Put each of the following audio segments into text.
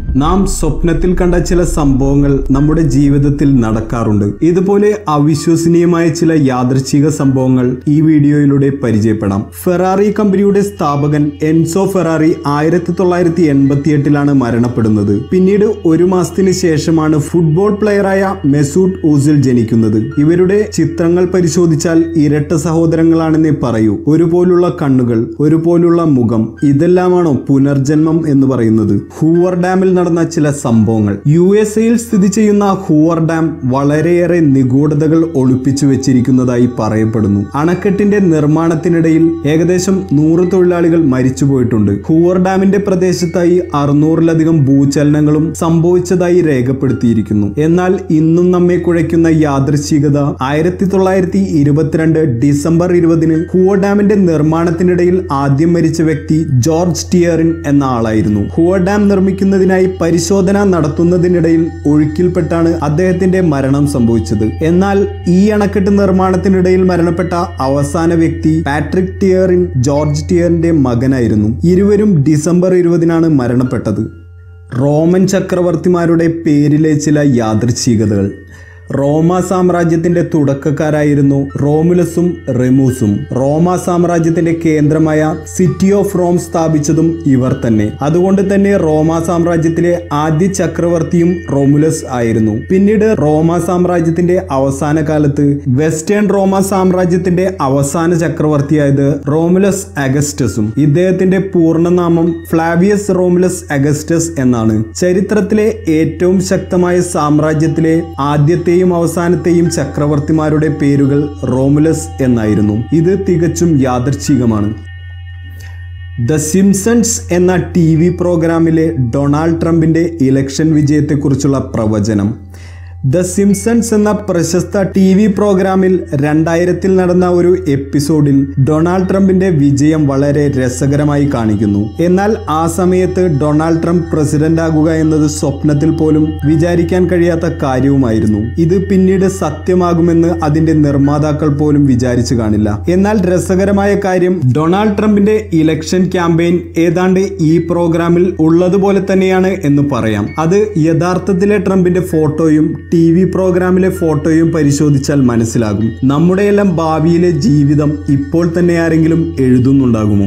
നാം സ്വപ്നത്തിൽ കണ്ട ചില സംഭവങ്ങൾ നമ്മുടെ ജീവിതത്തിൽ നടക്കാറുണ്ട് ഇതുപോലെ അവിശ്വസനീയമായ ചില യാദൃച്ഛിക സംഭവങ്ങൾ ഈ വീഡിയോയിലൂടെ പരിചയപ്പെടാം ഫെറാറി കമ്പനിയുടെ സ്ഥാപകൻ എൻസോ ഫെറാറി ആയിരത്തി തൊള്ളായിരത്തി എൺപത്തി എട്ടിലാണ് മരണപ്പെടുന്നത് പിന്നീട് ഒരു മാസത്തിന് ശേഷമാണ് ഫുട്ബോൾ പ്ലെയറായ മെസൂട്ട് ഊസിൽ ജനിക്കുന്നത് ഇവരുടെ ചിത്രങ്ങൾ പരിശോധിച്ചാൽ ഇരട്ട സഹോദരങ്ങളാണെന്നേ പറയൂ ഒരുപോലുള്ള കണ്ണുകൾ ഒരുപോലുള്ള മുഖം ഇതെല്ലാമാണോ പുനർജന്മം എന്ന് പറയുന്നത് ഹൂവർ ഡാമിൽ നടന്ന ചില സംഭവങ്ങൾ യു എസ് എയിൽ സ്ഥിതി ചെയ്യുന്ന ഹൂവർ ഡാം വളരെയേറെ നിഗൂഢതകൾ ഒളിപ്പിച്ചു വെച്ചിരിക്കുന്നതായി പറയപ്പെടുന്നു അണക്കെട്ടിന്റെ നിർമ്മാണത്തിനിടയിൽ ഏകദേശം നൂറ് തൊഴിലാളികൾ മരിച്ചുപോയിട്ടുണ്ട് ഹൂവർ ഡാമിന്റെ പ്രദേശത്തായി അറുന്നൂറിലധികം ഭൂചലനങ്ങളും സംഭവിച്ചതായി രേഖപ്പെടുത്തിയിരിക്കുന്നു എന്നാൽ ഇന്നും നമ്മെ കുഴയ്ക്കുന്ന യാദൃശ്ചികത ആയിരത്തി തൊള്ളായിരത്തി ഇരുപത്തിരണ്ട് ഡിസംബർ ഇരുപതിന് ഹൂവർ ഡാമിന്റെ നിർമ്മാണത്തിനിടയിൽ ആദ്യം മരിച്ച വ്യക്തി ജോർജ് ടിയറിൻ എന്ന ആളായിരുന്നു ഹൂവർ ഡാം നിർമ്മിക്കുന്നതിനായി പരിശോധന നടത്തുന്നതിനിടയിൽ ഒഴുക്കിൽപ്പെട്ടാണ് അദ്ദേഹത്തിന്റെ മരണം സംഭവിച്ചത് എന്നാൽ ഈ അണക്കെട്ട് നിർമ്മാണത്തിനിടയിൽ മരണപ്പെട്ട അവസാന വ്യക്തി പാട്രിക് ടിയറിൻ ജോർജ് ടിയറിന്റെ മകനായിരുന്നു ഇരുവരും ഡിസംബർ ഇരുപതിനാണ് മരണപ്പെട്ടത് റോമൻ ചക്രവർത്തിമാരുടെ പേരിലെ ചില യാദൃച്ഛികതകൾ റോമ സാമ്രാജ്യത്തിന്റെ തുടക്കക്കാരായിരുന്നു റോമുലസും റെമൂസും റോമ സാമ്രാജ്യത്തിന്റെ കേന്ദ്രമായ സിറ്റി ഓഫ് റോം സ്ഥാപിച്ചതും ഇവർ തന്നെ അതുകൊണ്ട് തന്നെ റോമ സാമ്രാജ്യത്തിലെ ആദ്യ ചക്രവർത്തിയും റോമുലസ് ആയിരുന്നു പിന്നീട് റോമ സാമ്രാജ്യത്തിന്റെ അവസാന കാലത്ത് വെസ്റ്റേൺ റോമ സാമ്രാജ്യത്തിന്റെ അവസാന ചക്രവർത്തിയായത് റോമുലസ് അഗസ്റ്റസും ഇദ്ദേഹത്തിന്റെ പൂർണ്ണനാമം ഫ്ലാവിയസ് റോമുലസ് അഗസ്റ്റസ് എന്നാണ് ചരിത്രത്തിലെ ഏറ്റവും ശക്തമായ സാമ്രാജ്യത്തിലെ ആദ്യത്തെയും അവസാനത്തെയും ചക്രവർത്തിമാരുടെ പേരുകൾ റോമുലസ് എന്നായിരുന്നു ഇത് തികച്ചും യാദർച്ഛികമാണ് ദ സിംസൺസ് എന്ന ടി വി പ്രോഗ്രാമിലെ ഡൊണാൾഡ് ട്രംപിന്റെ ഇലക്ഷൻ വിജയത്തെക്കുറിച്ചുള്ള പ്രവചനം ദ സിംസൺസ് എന്ന പ്രശസ്ത ടി വി പ്രോഗ്രാമിൽ രണ്ടായിരത്തിൽ നടന്ന ഒരു എപ്പിസോഡിൽ ഡൊണാൾഡ് ട്രംപിന്റെ വിജയം വളരെ രസകരമായി കാണിക്കുന്നു എന്നാൽ ആ സമയത്ത് ഡൊണാൾഡ് ട്രംപ് പ്രസിഡന്റ് ആകുക എന്നത് സ്വപ്നത്തിൽ പോലും വിചാരിക്കാൻ കഴിയാത്ത കാര്യവുമായിരുന്നു ഇത് പിന്നീട് സത്യമാകുമെന്ന് അതിന്റെ നിർമ്മാതാക്കൾ പോലും വിചാരിച്ചു കാണില്ല എന്നാൽ രസകരമായ കാര്യം ഡൊണാൾഡ് ട്രംപിന്റെ ഇലക്ഷൻ ക്യാമ്പയിൻ ഏതാണ്ട് ഈ പ്രോഗ്രാമിൽ ഉള്ളതുപോലെ തന്നെയാണ് എന്ന് പറയാം അത് യഥാർത്ഥത്തിലെ ട്രംപിന്റെ ഫോട്ടോയും ടി വി പ്രോഗ്രാമിലെ ഫോട്ടോയും പരിശോധിച്ചാൽ മനസ്സിലാകും നമ്മുടെയെല്ലാം ഭാവിയിലെ ജീവിതം ഇപ്പോൾ തന്നെ ആരെങ്കിലും എഴുതുന്നുണ്ടാകുമോ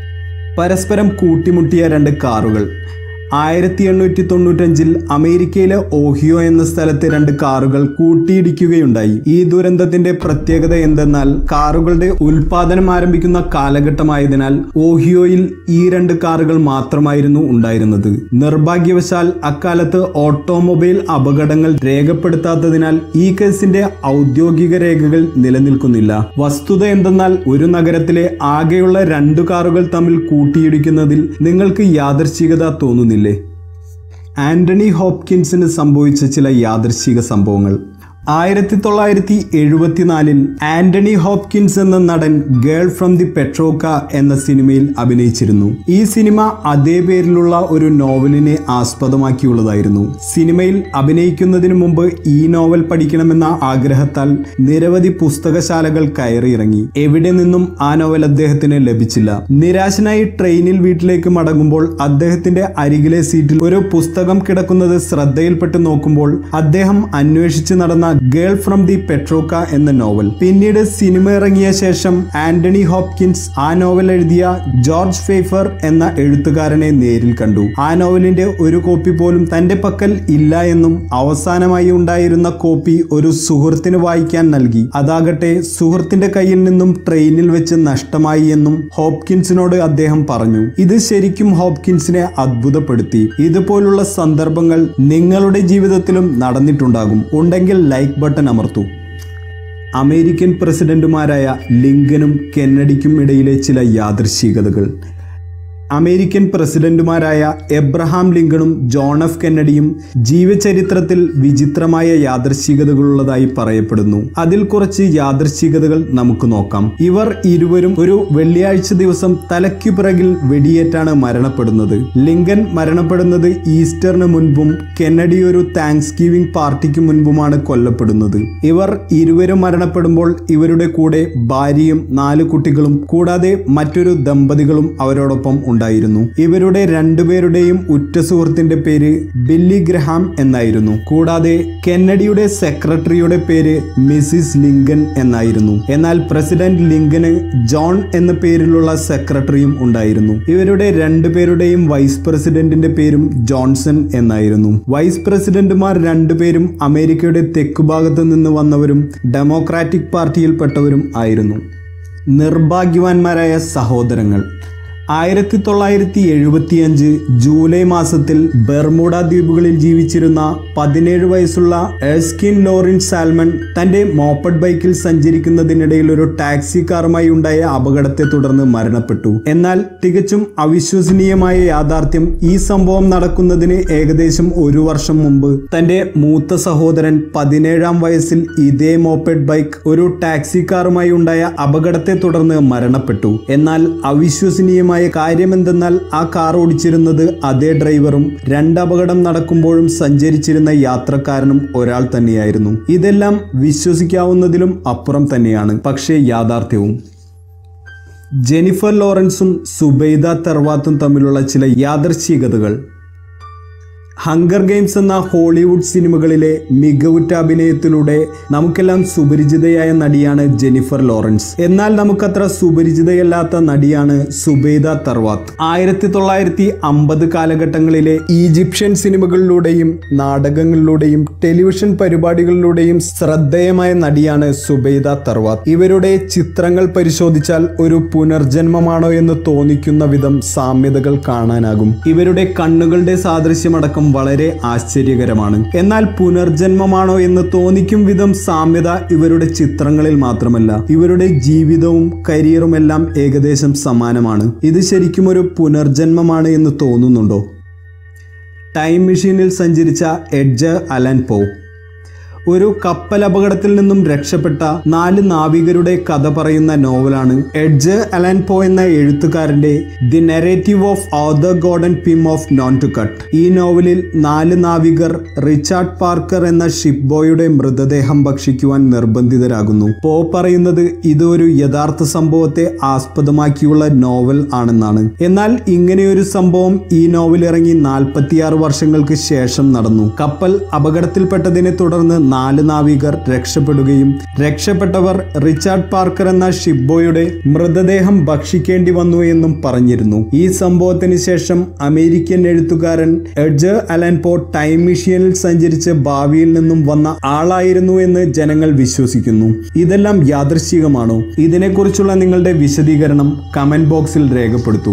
പരസ്പരം കൂട്ടിമുട്ടിയ രണ്ട് കാറുകൾ ആയിരത്തി എണ്ണൂറ്റി തൊണ്ണൂറ്റഞ്ചിൽ അമേരിക്കയിലെ ഓഹിയോ എന്ന സ്ഥലത്ത് രണ്ട് കാറുകൾ കൂട്ടിയിടിക്കുകയുണ്ടായി ഈ ദുരന്തത്തിന്റെ പ്രത്യേകത എന്തെന്നാൽ കാറുകളുടെ ഉൽപാദനം ആരംഭിക്കുന്ന കാലഘട്ടമായതിനാൽ ഓഹിയോയിൽ ഈ രണ്ട് കാറുകൾ മാത്രമായിരുന്നു ഉണ്ടായിരുന്നത് നിർഭാഗ്യവശാൽ അക്കാലത്ത് ഓട്ടോമൊബൈൽ അപകടങ്ങൾ രേഖപ്പെടുത്താത്തതിനാൽ ഈ കേസിന്റെ ഔദ്യോഗിക രേഖകൾ നിലനിൽക്കുന്നില്ല വസ്തുത എന്തെന്നാൽ ഒരു നഗരത്തിലെ ആകെയുള്ള രണ്ടു കാറുകൾ തമ്മിൽ കൂട്ടിയിടിക്കുന്നതിൽ നിങ്ങൾക്ക് യാദർശികത തോന്നുന്നില്ലേ ആന്റണി ഹോപ്കിൻസിന് സംഭവിച്ച ചില യാദൃശിക സംഭവങ്ങൾ ആയിരത്തി തൊള്ളായിരത്തി എഴുപത്തിനാലിൽ ആന്റണി ഹോപ്കിൻസ് എന്ന നടൻ ഗേൾ ഫ്രം ദി പെട്രോക്ക എന്ന സിനിമയിൽ അഭിനയിച്ചിരുന്നു ഈ സിനിമ അതേ പേരിലുള്ള ഒരു നോവലിനെ ആസ്പദമാക്കിയുള്ളതായിരുന്നു സിനിമയിൽ അഭിനയിക്കുന്നതിന് മുമ്പ് ഈ നോവൽ പഠിക്കണമെന്ന ആഗ്രഹത്താൽ നിരവധി പുസ്തകശാലകൾ കയറിയിറങ്ങി എവിടെ നിന്നും ആ നോവൽ അദ്ദേഹത്തിന് ലഭിച്ചില്ല നിരാശനായി ട്രെയിനിൽ വീട്ടിലേക്ക് മടങ്ങുമ്പോൾ അദ്ദേഹത്തിന്റെ അരികിലെ സീറ്റിൽ ഒരു പുസ്തകം കിടക്കുന്നത് ശ്രദ്ധയിൽപ്പെട്ട് നോക്കുമ്പോൾ അദ്ദേഹം അന്വേഷിച്ച് നടന്ന ഗേൾ ഫ്രം ദി പെട്രോക്ക എന്ന നോവൽ പിന്നീട് സിനിമ ഇറങ്ങിയ ശേഷം ആന്റണി ഹോപ്കിൻസ് ആ നോവൽ എഴുതിയ ജോർജ് ഫേഫർ എന്ന എഴുത്തുകാരനെ നേരിൽ കണ്ടു ആ നോവലിന്റെ ഒരു കോപ്പി പോലും തന്റെ പക്കൽ ഇല്ല എന്നും അവസാനമായി ഉണ്ടായിരുന്ന കോപ്പി ഒരു സുഹൃത്തിന് വായിക്കാൻ നൽകി അതാകട്ടെ സുഹൃത്തിന്റെ കയ്യിൽ നിന്നും ട്രെയിനിൽ വെച്ച് നഷ്ടമായി എന്നും ഹോപ്കിൻസിനോട് അദ്ദേഹം പറഞ്ഞു ഇത് ശരിക്കും ഹോപ്കിൻസിനെ അത്ഭുതപ്പെടുത്തി ഇതുപോലുള്ള സന്ദർഭങ്ങൾ നിങ്ങളുടെ ജീവിതത്തിലും നടന്നിട്ടുണ്ടാകും ഉണ്ടെങ്കിൽ ലൈക്ക് ബട്ടൺ അമർത്തൂ അമേരിക്കൻ പ്രസിഡന്റുമാരായ ലിങ്കനും കെന്നഡിക്കും ഇടയിലെ ചില യാദൃശ്ചികതകൾ അമേരിക്കൻ പ്രസിഡന്റുമാരായ എബ്രഹാം ലിങ്കണും ജോൺ എഫ് കെന്നഡിയും ജീവചരിത്രത്തിൽ വിചിത്രമായ യാദൃശ്ചികതകളുള്ളതായി പറയപ്പെടുന്നു അതിൽ കുറച്ച് യാദൃശ്ചികതകൾ നമുക്ക് നോക്കാം ഇവർ ഇരുവരും ഒരു വെള്ളിയാഴ്ച ദിവസം തലയ്ക്കു പിറകിൽ വെടിയേറ്റാണ് മരണപ്പെടുന്നത് ലിങ്കൻ മരണപ്പെടുന്നത് ഈസ്റ്ററിന് മുൻപും കെന്നഡി ഒരു താങ്ക്സ് ഗിവിംഗ് പാർട്ടിക്ക് മുൻപുമാണ് കൊല്ലപ്പെടുന്നത് ഇവർ ഇരുവരും മരണപ്പെടുമ്പോൾ ഇവരുടെ കൂടെ ഭാര്യയും നാല് കുട്ടികളും കൂടാതെ മറ്റൊരു ദമ്പതികളും അവരോടൊപ്പം ഉണ്ടായിരുന്നു ഉണ്ടായിരുന്നു ഇവരുടെ രണ്ടുപേരുടെയും ഉറ്റ സുഹൃത്തിന്റെ പേര് ബില്ലി ഗ്രഹാം എന്നായിരുന്നു കൂടാതെ കെന്നഡിയുടെ സെക്രട്ടറിയുടെ പേര് മിസിസ് ലിങ്കൻ എന്നായിരുന്നു എന്നാൽ പ്രസിഡന്റ് ലിങ്കന് ജോൺ എന്ന പേരിലുള്ള സെക്രട്ടറിയും ഉണ്ടായിരുന്നു ഇവരുടെ രണ്ടുപേരുടെയും വൈസ് പ്രസിഡന്റിന്റെ പേരും ജോൺസൺ എന്നായിരുന്നു വൈസ് പ്രസിഡന്റുമാർ രണ്ടുപേരും അമേരിക്കയുടെ തെക്കുഭാഗത്ത് നിന്ന് വന്നവരും ഡെമോക്രാറ്റിക് പാർട്ടിയിൽപ്പെട്ടവരും ആയിരുന്നു നിർഭാഗ്യവാന്മാരായ സഹോദരങ്ങൾ ആയിരത്തി തൊള്ളായിരത്തി എഴുപത്തിയഞ്ച് ജൂലൈ മാസത്തിൽ ബെർമുഡ ദ്വീപുകളിൽ ജീവിച്ചിരുന്ന പതിനേഴ് വയസ്സുള്ള എസ്കിൻ ലോറിൻ സാൽമൺ തന്റെ മോപ്പഡ് ബൈക്കിൽ സഞ്ചരിക്കുന്നതിനിടയിൽ ഒരു ടാക്സി കാറുമായി ഉണ്ടായ അപകടത്തെ തുടർന്ന് മരണപ്പെട്ടു എന്നാൽ തികച്ചും അവിശ്വസനീയമായ യാഥാർത്ഥ്യം ഈ സംഭവം നടക്കുന്നതിന് ഏകദേശം ഒരു വർഷം മുമ്പ് തന്റെ മൂത്ത സഹോദരൻ പതിനേഴാം വയസ്സിൽ ഇതേ മോപ്പഡ് ബൈക്ക് ഒരു ടാക്സി കാറുമായി ഉണ്ടായ അപകടത്തെ തുടർന്ന് മരണപ്പെട്ടു എന്നാൽ അവിശ്വസനീയമായ കാര്യമെന്തെന്നാൽ ആ കാർ ഓടിച്ചിരുന്നത് അതേ ഡ്രൈവറും രണ്ട് അപകടം നടക്കുമ്പോഴും സഞ്ചരിച്ചിരുന്ന യാത്രക്കാരനും ഒരാൾ തന്നെയായിരുന്നു ഇതെല്ലാം വിശ്വസിക്കാവുന്നതിലും അപ്പുറം തന്നെയാണ് പക്ഷേ യാഥാർത്ഥ്യവും ജെനിഫർ ലോറൻസും സുബൈദ തെർവാത്തും തമ്മിലുള്ള ചില യാദർശികതകൾ ഹങ്കർ ഗെയിംസ് എന്ന ഹോളിവുഡ് സിനിമകളിലെ മികവുറ്റ അഭിനയത്തിലൂടെ നമുക്കെല്ലാം സുപരിചിതയായ നടിയാണ് ജെനിഫർ ലോറൻസ് എന്നാൽ നമുക്കത്ര സുപരിചിതയല്ലാത്ത നടിയാണ് സുബൈദ തർവാത്ത് ആയിരത്തി തൊള്ളായിരത്തി അമ്പത് കാലഘട്ടങ്ങളിലെ ഈജിപ്ഷ്യൻ സിനിമകളിലൂടെയും നാടകങ്ങളിലൂടെയും ടെലിവിഷൻ പരിപാടികളിലൂടെയും ശ്രദ്ധേയമായ നടിയാണ് സുബൈദ തർവാത്ത് ഇവരുടെ ചിത്രങ്ങൾ പരിശോധിച്ചാൽ ഒരു പുനർജന്മമാണോ എന്ന് തോന്നിക്കുന്ന വിധം സാമ്യതകൾ കാണാനാകും ഇവരുടെ കണ്ണുകളുടെ സാദൃശ്യമടക്കം വളരെ ആശ്ചര്യകരമാണ് എന്നാൽ പുനർജന്മമാണോ എന്ന് തോന്നിക്കും വിധം സാമ്യത ഇവരുടെ ചിത്രങ്ങളിൽ മാത്രമല്ല ഇവരുടെ ജീവിതവും കരിയറും എല്ലാം ഏകദേശം സമാനമാണ് ഇത് ശരിക്കും ഒരു പുനർജന്മമാണ് എന്ന് തോന്നുന്നുണ്ടോ ടൈം മെഷീനിൽ സഞ്ചരിച്ച എഡ്ജ് അലൻ പോ ഒരു കപ്പൽ അപകടത്തിൽ നിന്നും രക്ഷപ്പെട്ട നാല് നാവികരുടെ കഥ പറയുന്ന നോവലാണ് എഡ്ജ് അലൻ പോ എന്ന എഴുത്തുകാരന്റെ the narrative of Arthur Gordon Pym of Nantucket ഈ നോവലിൽ നാല് നാവികർ റിച്ചാർഡ് പാർക്കർ എന്ന ഷിപ്പ് ബോയുടെ മൃതദേഹം ഭക്ഷിക്കുവാൻ നിർബന്ധിതരാകുന്നു പോ പറയുന്നത് ഇത് ഒരു യഥാർത്ഥ സംഭവത്തെ ആസ്പദമാക്കിയുള്ള നോവൽ ആണെന്നാണ് എന്നാൽ ഇങ്ങനെയൊരു സംഭവം ഈ നോവൽ ഇറങ്ങി നാൽപ്പത്തിയാറ് വർഷങ്ങൾക്ക് ശേഷം നടന്നു കപ്പൽ അപകടത്തിൽപ്പെട്ടതിനെ തുടർന്ന് നാല് നാവികർ രക്ഷപ്പെടുകയും രക്ഷപ്പെട്ടവർ റിച്ചാർഡ് പാർക്കർ എന്ന ഷിബോയുടെ മൃതദേഹം ഭക്ഷിക്കേണ്ടി വന്നു എന്നും പറഞ്ഞിരുന്നു ഈ സംഭവത്തിന് ശേഷം അമേരിക്കൻ എഴുത്തുകാരൻ എഡ്ജ് അലൻപോ ടൈം മെഷീനിൽ സഞ്ചരിച്ച് ഭാവിയിൽ നിന്നും വന്ന ആളായിരുന്നു എന്ന് ജനങ്ങൾ വിശ്വസിക്കുന്നു ഇതെല്ലാം യാദൃശ്ചികമാണോ ഇതിനെക്കുറിച്ചുള്ള നിങ്ങളുടെ വിശദീകരണം കമന്റ് ബോക്സിൽ രേഖപ്പെടുത്തൂ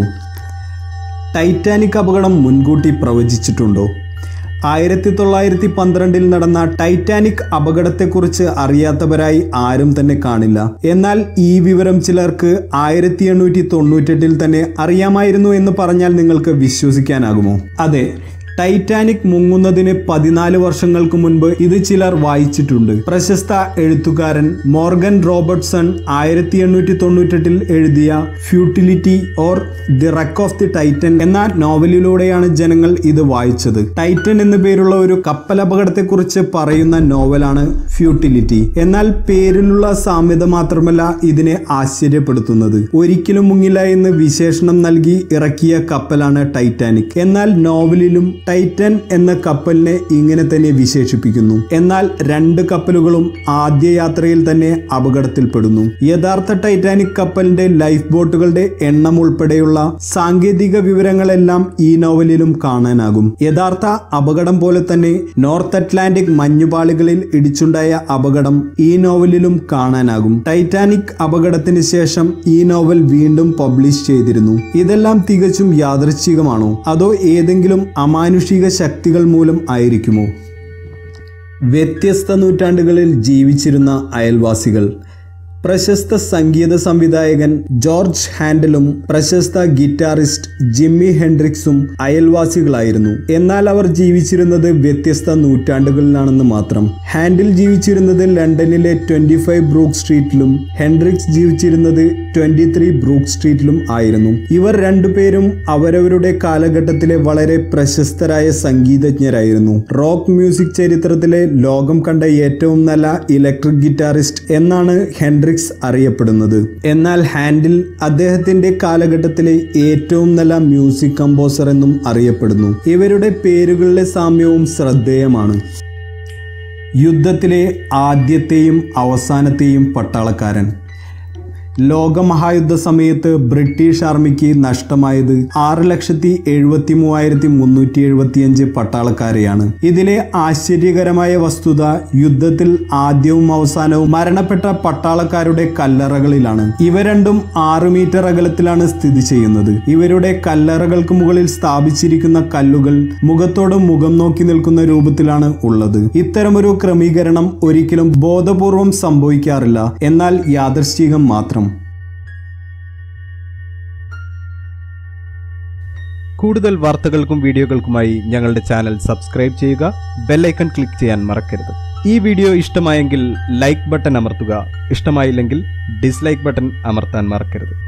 ടൈറ്റാനിക് അപകടം മുൻകൂട്ടി പ്രവചിച്ചിട്ടുണ്ടോ ആയിരത്തി തൊള്ളായിരത്തി പന്ത്രണ്ടിൽ നടന്ന ടൈറ്റാനിക് അപകടത്തെക്കുറിച്ച് അറിയാത്തവരായി ആരും തന്നെ കാണില്ല എന്നാൽ ഈ വിവരം ചിലർക്ക് ആയിരത്തി എണ്ണൂറ്റി തൊണ്ണൂറ്റെട്ടിൽ തന്നെ അറിയാമായിരുന്നു എന്ന് പറഞ്ഞാൽ നിങ്ങൾക്ക് വിശ്വസിക്കാനാകുമോ അതെ ടൈറ്റാനിക് മുങ്ങുന്നതിന് പതിനാല് വർഷങ്ങൾക്ക് മുൻപ് ഇത് ചിലർ വായിച്ചിട്ടുണ്ട് പ്രശസ്ത എഴുത്തുകാരൻ മോർഗൻ റോബർട്ട്സൺ ആയിരത്തി എണ്ണൂറ്റി തൊണ്ണൂറ്റെട്ടിൽ എഴുതിയ futility or the wreck of the Titan എന്ന നോവലിലൂടെയാണ് ജനങ്ങൾ ഇത് വായിച്ചത് ടൈറ്റൻ എന്നു പേരുള്ള ഒരു കപ്പൽ അപകടത്തെക്കുറിച്ച് പറയുന്ന നോവലാണ് ഫ്യൂട്ടിലിറ്റി എന്നാൽ പേരിലുള്ള സാമ്യത മാത്രമല്ല ഇതിനെ ആശ്ചര്യപ്പെടുത്തുന്നത് ഒരിക്കലും മുങ്ങില്ല എന്ന് വിശേഷണം നൽകി ഇറക്കിയ കപ്പലാണ് ടൈറ്റാനിക് എന്നാൽ നോവലിലും ടൈറ്റൻ എന്ന കപ്പലിനെ ഇങ്ങനെ തന്നെ വിശേഷിപ്പിക്കുന്നു എന്നാൽ രണ്ട് കപ്പലുകളും ആദ്യ യാത്രയിൽ തന്നെ അപകടത്തിൽപ്പെടുന്നു യഥാർത്ഥ ടൈറ്റാനിക് കപ്പലിന്റെ ലൈഫ് ബോട്ടുകളുടെ എണ്ണം ഉൾപ്പെടെയുള്ള സാങ്കേതിക വിവരങ്ങളെല്ലാം ഈ നോവലിലും കാണാനാകും യഥാർത്ഥ അപകടം പോലെ തന്നെ നോർത്ത് അറ്റ്ലാന്റിക് മഞ്ഞുപാളികളിൽ ഇടിച്ചുണ്ടായ അപകടം ഈ നോവലിലും കാണാനാകും ടൈറ്റാനിക് അപകടത്തിന് ശേഷം ഈ നോവൽ വീണ്ടും പബ്ലിഷ് ചെയ്തിരുന്നു ഇതെല്ലാം തികച്ചും യാദൃച്ഛികമാണോ അതോ ഏതെങ്കിലും അമാനുഷിക ശക്തികൾ മൂലം ആയിരിക്കുമോ വ്യത്യസ്ത നൂറ്റാണ്ടുകളിൽ ജീവിച്ചിരുന്ന അയൽവാസികൾ പ്രശസ്ത സംഗീത സംവിധായകൻ ജോർജ് ഹാൻഡലും പ്രശസ്ത ഗിറ്റാറിസ്റ്റ് ജിമ്മി ഹെൻഡ്രിക്സും അയൽവാസികളായിരുന്നു എന്നാൽ അവർ ജീവിച്ചിരുന്നത് വ്യത്യസ്ത നൂറ്റാണ്ടുകളിലാണെന്ന് മാത്രം ഹാൻഡിൽ ജീവിച്ചിരുന്നത് ലണ്ടനിലെ ട്വന്റി ഫൈവ് ബ്രൂക്ക് സ്ട്രീറ്റിലും ഹെൻഡ്രിക്സ് ജീവിച്ചിരുന്നത് ട്വന്റി ത്രീ ബ്രൂക്ക് സ്ട്രീറ്റിലും ആയിരുന്നു ഇവർ രണ്ടുപേരും അവരവരുടെ കാലഘട്ടത്തിലെ വളരെ പ്രശസ്തരായ സംഗീതജ്ഞരായിരുന്നു റോക്ക് മ്യൂസിക് ചരിത്രത്തിലെ ലോകം കണ്ട ഏറ്റവും നല്ല ഇലക്ട്രിക് ഗിറ്റാറിസ്റ്റ് എന്നാണ് ഹെൻഡ്രിക്സ് ലിറിക്സ് അറിയപ്പെടുന്നത് എന്നാൽ ഹാൻഡിൽ അദ്ദേഹത്തിന്റെ കാലഘട്ടത്തിലെ ഏറ്റവും നല്ല മ്യൂസിക് കമ്പോസർ എന്നും അറിയപ്പെടുന്നു ഇവരുടെ പേരുകളിലെ സാമ്യവും ശ്രദ്ധേയമാണ് യുദ്ധത്തിലെ ആദ്യത്തെയും അവസാനത്തെയും പട്ടാളക്കാരൻ ലോകമഹായുദ്ധ സമയത്ത് ബ്രിട്ടീഷ് ആർമിക്ക് നഷ്ടമായത് ആറ് ലക്ഷത്തി എഴുപത്തി മൂവായിരത്തി മുന്നൂറ്റി എഴുപത്തിയഞ്ച് പട്ടാളക്കാരെയാണ് ഇതിലെ ആശ്ചര്യകരമായ വസ്തുത യുദ്ധത്തിൽ ആദ്യവും അവസാനവും മരണപ്പെട്ട പട്ടാളക്കാരുടെ കല്ലറകളിലാണ് ഇവ രണ്ടും ആറ് മീറ്റർ അകലത്തിലാണ് സ്ഥിതി ചെയ്യുന്നത് ഇവരുടെ കല്ലറകൾക്ക് മുകളിൽ സ്ഥാപിച്ചിരിക്കുന്ന കല്ലുകൾ മുഖത്തോട് മുഖം നോക്കി നിൽക്കുന്ന രൂപത്തിലാണ് ഉള്ളത് ഇത്തരമൊരു ക്രമീകരണം ഒരിക്കലും ബോധപൂർവം സംഭവിക്കാറില്ല എന്നാൽ യാദൃശ്ചികം മാത്രം കൂടുതൽ വാർത്തകൾക്കും വീഡിയോകൾക്കുമായി ഞങ്ങളുടെ ചാനൽ സബ്സ്ക്രൈബ് ചെയ്യുക ബെല്ലൈക്കൺ ക്ലിക്ക് ചെയ്യാൻ മറക്കരുത് ഈ വീഡിയോ ഇഷ്ടമായെങ്കിൽ ലൈക്ക് ബട്ടൺ അമർത്തുക ഇഷ്ടമായില്ലെങ്കിൽ ഡിസ്ലൈക്ക് ബട്ടൺ അമർത്താൻ മറക്കരുത്